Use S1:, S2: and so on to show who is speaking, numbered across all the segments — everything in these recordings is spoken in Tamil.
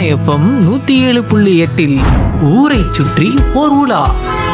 S1: எஃப்எம் நூத்தி ஏழு புள்ளி எட்டில் ஊரை சுற்றி ஓர் உலா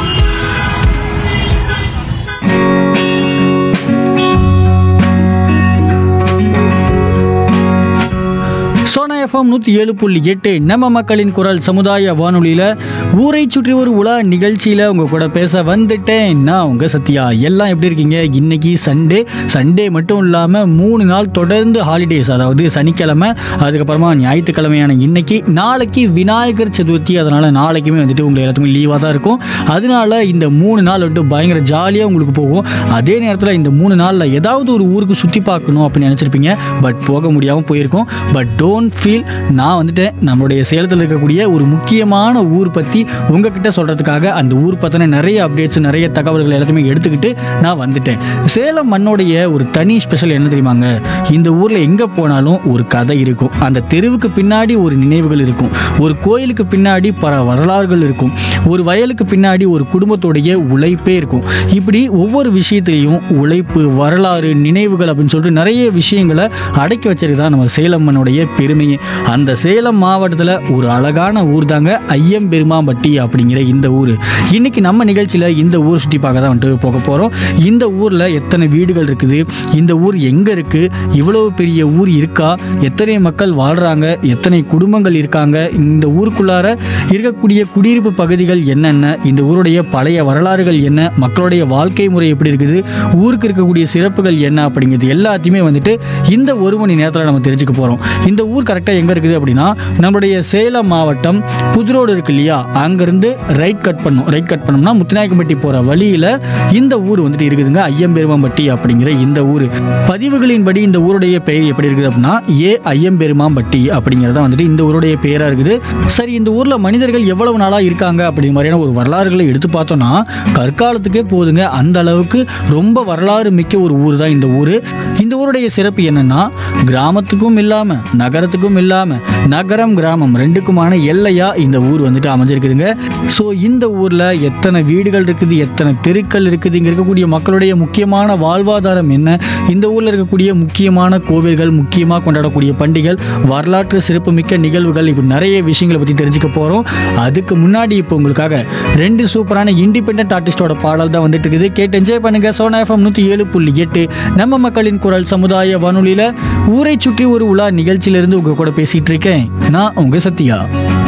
S2: சோனா எஃப்எம் நூற்றி ஏழு புள்ளி எட்டு நம்ம மக்களின் குரல் சமுதாய வானொலியில் ஊரை சுற்றி ஒரு உலா நிகழ்ச்சியில் உங்கள் கூட பேச வந்துட்டேன் நான் உங்கள் சத்யா எல்லாம் எப்படி இருக்கீங்க இன்னைக்கு சண்டே சண்டே மட்டும் இல்லாமல் மூணு நாள் தொடர்ந்து ஹாலிடேஸ் அதாவது சனிக்கிழமை அதுக்கப்புறமா ஞாயிற்றுக்கிழமையான இன்னைக்கு நாளைக்கு விநாயகர் சதுர்த்தி அதனால் நாளைக்குமே வந்துட்டு உங்களுக்கு எல்லாத்துக்குமே லீவாக தான் இருக்கும் அதனால இந்த மூணு நாள் வந்துட்டு பயங்கர ஜாலியாக உங்களுக்கு போகும் அதே நேரத்தில் இந்த மூணு நாளில் ஏதாவது ஒரு ஊருக்கு சுற்றி பார்க்கணும் அப்படின்னு நினச்சிருப்பீங்க பட் போக முடியாமல் போயிருக்கோம் பட் டோன்ட் ஃபீல் நான் வந்துட்டேன் நம்மளுடைய சேலத்தில் இருக்கக்கூடிய ஒரு முக்கியமான ஊர் பற்றி உங்ககிட்ட சொல்கிறதுக்காக அந்த ஊர் பற்றின நிறைய அப்டேட்ஸ் நிறைய தகவல்கள் எல்லாத்தையுமே எடுத்துக்கிட்டு நான் வந்துட்டேன் சேலம் மண்ணோடைய ஒரு தனி ஸ்பெஷல் என்ன தெரியுமாங்க இந்த ஊரில் எங்கே போனாலும் ஒரு கதை இருக்கும் அந்த தெருவுக்கு பின்னாடி ஒரு நினைவுகள் இருக்கும் ஒரு கோயிலுக்கு பின்னாடி பல வரலாறுகள் இருக்கும் ஒரு வயலுக்கு பின்னாடி ஒரு குடும்பத்துடைய உழைப்பே இருக்கும் இப்படி ஒவ்வொரு விஷயத்திலையும் உழைப்பு வரலாறு நினைவுகள் அப்படின்னு சொல்லிட்டு நிறைய விஷயங்களை அடக்கி வச்சிருக்கு தான் நம்ம சேலம் மண்ணுடைய பெருமையே அந்த சேலம் மாவட்டத்தில் ஒரு அழகான ஊர் தாங்க ஐயம்பெருமாம்பட்டி அப்படிங்கிற இந்த ஊர் இன்னைக்கு நம்ம நிகழ்ச்சியில் இந்த ஊர் சுற்றி பார்க்க தான் வந்துட்டு போக போகிறோம் இந்த ஊரில் எத்தனை வீடுகள் இருக்குது இந்த ஊர் எங்கே இருக்குது இவ்வளவு பெரிய ஊர் இருக்கா எத்தனை மக்கள் வாழ்கிறாங்க எத்தனை குடும்பங்கள் இருக்காங்க இந்த ஊருக்குள்ளார இருக்கக்கூடிய குடியிருப்பு பகுதிகள் என்னென்ன இந்த ஊருடைய பழைய வரலாறுகள் என்ன மக்களுடைய வாழ்க்கை முறை எப்படி இருக்குது ஊருக்கு இருக்கக்கூடிய சிறப்புகள் என்ன அப்படிங்கிறது எல்லாத்தையுமே வந்துட்டு இந்த ஒரு மணி நேரத்தில் நம்ம தெரிஞ்சுக்க போகிறோம் இந்த ஊர் கரெக்டாக எங்கே இருக்குது அப்படின்னா நம்மளுடைய சேலம் மாவட்டம் புதுரோடு இருக்கு இல்லையா அங்கேருந்து ரைட் கட் பண்ணும் ரைட் கட் பண்ணோம்னா முத்துநாயக்கம்பட்டி போகிற வழியில் இந்த ஊர் வந்துட்டு இருக்குதுங்க ஐயம்பெருமாம்பட்டி அப்படிங்கிற இந்த ஊர் பதிவுகளின்படி இந்த ஊருடைய பெயர் எப்படி இருக்குது அப்படின்னா ஏ ஐயம்பெருமாம்பட்டி அப்படிங்கிறதா வந்துட்டு இந்த ஊருடைய பெயராக இருக்குது சரி இந்த ஊரில் மனிதர்கள் எவ்வளவு நாளாக இருக்காங்க அப்படிங்கிற மாதிரியான ஒரு வரலாறுகளை எடுத்து பார்த்தோம்னா கற்காலத்துக்கே போதுங்க அந்த அளவுக்கு ரொம்ப வரலாறு மிக்க ஒரு ஊர் தான் இந்த ஊர் இந்த ஊருடைய சிறப்பு என்னன்னா கிராமத்துக்கும் இல்லாமல் நகரத்துக்கும் இல்லாமல் நகரம் கிராமம் ரெண்டுக்குமான எல்லையா இந்த ஊர் வந்துட்டு அமைஞ்சிருக்குதுங்க ஸோ இந்த ஊரில் எத்தனை வீடுகள் இருக்குது எத்தனை தெருக்கள் இருக்குது இங்கே இருக்கக்கூடிய மக்களுடைய முக்கியமான வாழ்வாதாரம் என்ன இந்த ஊரில் இருக்கக்கூடிய முக்கியமான கோவில்கள் முக்கியமாக கொண்டாடக்கூடிய பண்டிகைகள் வரலாற்று சிறப்புமிக்க நிகழ்வுகள் இப்படி நிறைய விஷயங்களை பற்றி தெரிஞ்சுக்க போகிறோம் அதுக்கு முன்னாடி இப்போ உங்களுக்காக ரெண்டு சூப்பரான இண்டிபெண்ட் ஆர்டிஸ்டோட பாடல் தான் வந்துட்டு இருக்குது கேட்டு என்ஜாய் பண்ணுங்க சோனா எஃப்எம் நூற்றி ஏழு புள்ளி எட்டு நம்ம மக்களின் குரல் சமுதாய வானொலியில் ஊரை சுற்றி ஒரு உலா நிகழ்ச்சியிலிருந்து உங்க கூட பேசிட்டு இருக்கேன் நான் உங்க சத்யா